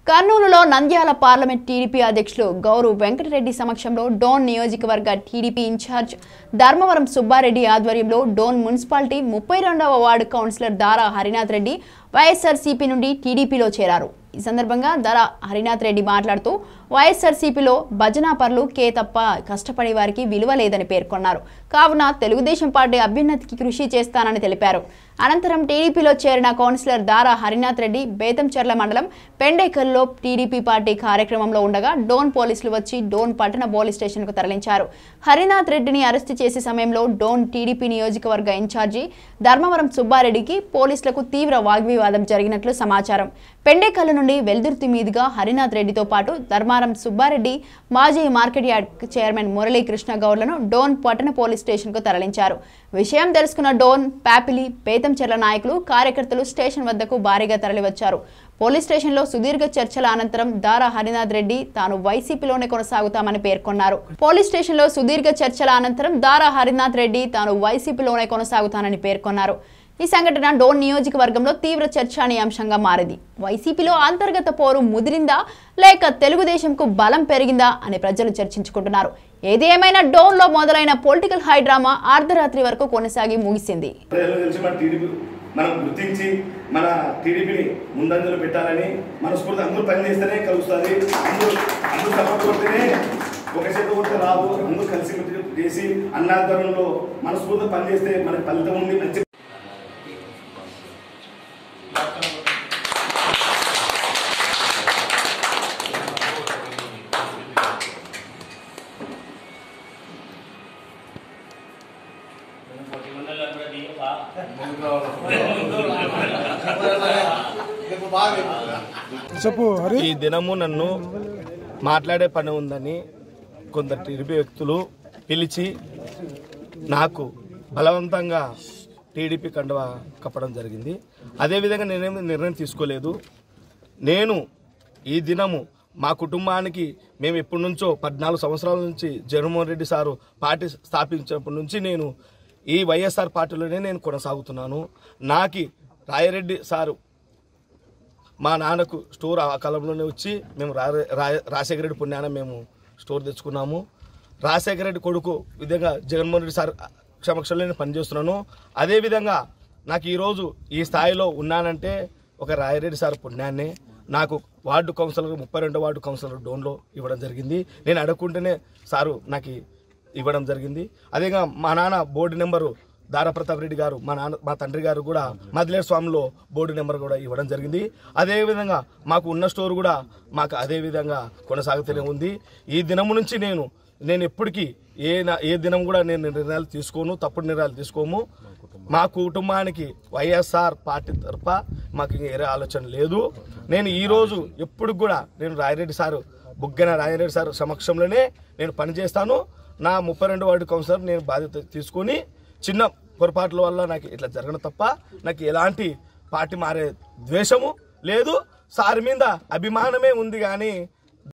కర్నూలులో Nandyal parliament TDP అధ్యక్షులు గౌరవ్ వెంకటరెడ్డి సమక్షంలో డోన్ నియోజకవర్గ టీడీపీ ఇన్ఛార్జ్ ధర్మవరం సుబ్బారెడ్డి ఆధ్వర్యంలో డోన్ మున్సిపాలిటీ ముప్పై రెండవ వార్డు కౌన్సిలర్ దారా హరినాథ్ రెడ్డి వైఎస్ఆర్సీపీ నుండి టీడీపీలో చేరారు ఈ సందర్భంగా ధర హరినాథ్ రెడ్డి మాట్లాడుతూ వైఎస్ఆర్సీపీలో భజనా పరులు కే తప్ప కష్టపడే వారికి విలువ లేదని పేర్కొన్నారు కావున తెలుగుదేశం పార్టీ అభ్యున్నతికి కృషి చేస్తానని తెలిపారు అనంతరం టీడీపీలో చేరిన కౌన్సిలర్ దారా హరినాథ్ రెడ్డి బేతంచెర్ల మండలం పెండేకల్లో టీడీపీ పార్టీ కార్యక్రమంలో ఉండగా డోన్ పోలీసులు వచ్చి డోన్ పట్టణ పోలీస్ స్టేషన్కు తరలించారు హరినాథ్ రెడ్డిని అరెస్టు చేసే సమయంలో డోన్ టీడీపీ నియోజకవర్గ ఇన్ఛార్జి ధర్మవరం సుబ్బారెడ్డికి పోలీసులకు తీవ్ర వాగ్వివాదం జరిగినట్లు సమాచారం పెండేకల్లు నుండి వెల్దుర్తి మీదుగా హరినాథ్ రెడ్డితో పాటు ధర్మారం సుబ్బారెడ్డి మాజీ మార్కెట్ యార్డ్ చైర్మన్ మురళీకృష్ణ గౌడ్లను డోన్ పట్టణ పోలీస్ స్టేషన్కు తరలించారు విషయం తెలుసుకున్న డోన్ ప్యాపిలి పేతంచెర్ల నాయకులు కార్యకర్తలు స్టేషన్ వద్దకు భారీగా తరలివచ్చారు పోలీస్ స్టేషన్లో సుదీర్ఘ చర్చల అనంతరం దారా హరినాథ్ రెడ్డి తాను వైసీపీలోనే కొనసాగుతామని పేర్కొన్నారు పోలీస్ స్టేషన్లో సుదీర్ఘ చర్చల అనంతరం దారా హరినాథ్ రెడ్డి తాను వైసీపీలోనే కొనసాగుతానని పేర్కొన్నారు ఈ సంఘటన డోన్ నియోజకవర్గంలో తీవ్ర చర్చానీయాంశంగా మారింది వైసీపీలో అంతర్గత పోరు ముదిరిందా లేక తెలుగుదేశంకు బలం పెరిగిందా అని ప్రజలు చర్చించుకుంటున్నారు ఏది ఏమైనా డోన్లో మొదలైన పొలిటికల్ హైడ్రామా అర్ధరాత్రి వరకు కొనసాగి ముగిసింది ప్రజలు తెలిసి మన టీడీపీ మనం గుర్తించి మన టీడీపీని ముందంజలో పెట్టాలని మనస్ఫూర్తి అందరూ పనిచేస్తేనే కలుస్తుంది అందరూ అందరూ సపోర్ట్ కొడితేనే ఒక చేతి కొడితే రాదు అందరూ కలిసి మెలిసి చేసి అన్నాధ్వర్యంలో మనస్ఫూర్తి పనిచేస్తే మనకి ఫలితం ఉంది మంచి చెప్పు హరి ఈ దినము నన్ను మాట్లాడే పని ఉందని కొందరు టీడీపీ వ్యక్తులు పిలిచి నాకు బలవంతంగా టీడీపీ కండువా కప్పడం జరిగింది అదేవిధంగా నేనేం నిర్ణయం తీసుకోలేదు నేను ఈ దినము మా కుటుంబానికి మేము ఎప్పటి నుంచో పద్నాలుగు సంవత్సరాల నుంచి జగన్మోహన్ రెడ్డి సారు పార్టీ స్థాపించినప్పటి నుంచి నేను ఈ వైఎస్ఆర్ పార్టీలోనే నేను కొనసాగుతున్నాను నాకి రాయరెడ్డి సారు మా నాన్నకు స్టోర్ ఆ కాలంలోనే వచ్చి మేము రా రా- రాజశేఖర రెడ్డి పుణ్యాన మేము స్టోర్ తెచ్చుకున్నాము రాజశేఖర రెడ్డి కొడుకు విధంగా జగన్మోహన్ రెడ్డి సార్ సమక్షంలో నేను పనిచేస్తున్నాను అదేవిధంగా నాకు ఈరోజు ఈ స్థాయిలో ఉన్నానంటే ఒక రాయరెడ్డి సార్ పుణ్యాన్ని నాకు వార్డు కౌన్సిలర్ ముప్పై రెండో వార్డు కౌన్సిలర్ డోన్లో ఇవ్వడం జరిగింది నేను అడగకుంటేనే సారు నాకు ఇవ్వడం జరిగింది అదేగా మా నాన్న బోర్డు నెంబరు దారాప్రతాప్ రెడ్డి గారు మా నాన్న మా తండ్రి గారు కూడా మదిలేరు స్వామిలో బోర్డు నెంబర్ కూడా ఇవ్వడం జరిగింది అదే విధంగా మాకు ఉన్న స్టోర్ కూడా మాకు అదే విధంగా కొనసాగుతూనే ఉంది ఈ దినము నుంచి నేను నేను ఎప్పటికీ ఏ నా- ఏ దినం కూడా నేను నిర్ణయాలు తీసుకోను తప్పుడు నిర్ణయాలు తీసుకోము మా కుటుంబానికి వైఎస్ఆర్ పార్టీ తరఫ మాకు ఇంక వేరే ఆలోచన లేదు నేను ఈ రోజు ఎప్పుడు కూడా నేను రాయరెడ్డి సారు బుగ్గన రాయరెడ్డి సార్ సమక్షంలోనే నేను పనిచేస్తాను నా ముప్పై రెండు వార్డు కౌన్సిలర్ నేను బాధ్యత తీసుకొని చిన్న పొరపాట్ల వల్ల నాకు ఇట్లా జరగడం తప్ప నాకు ఎలాంటి పార్టీ మారే ద్వేషము లేదు సార్ మీద అభిమానమే ఉంది కానీ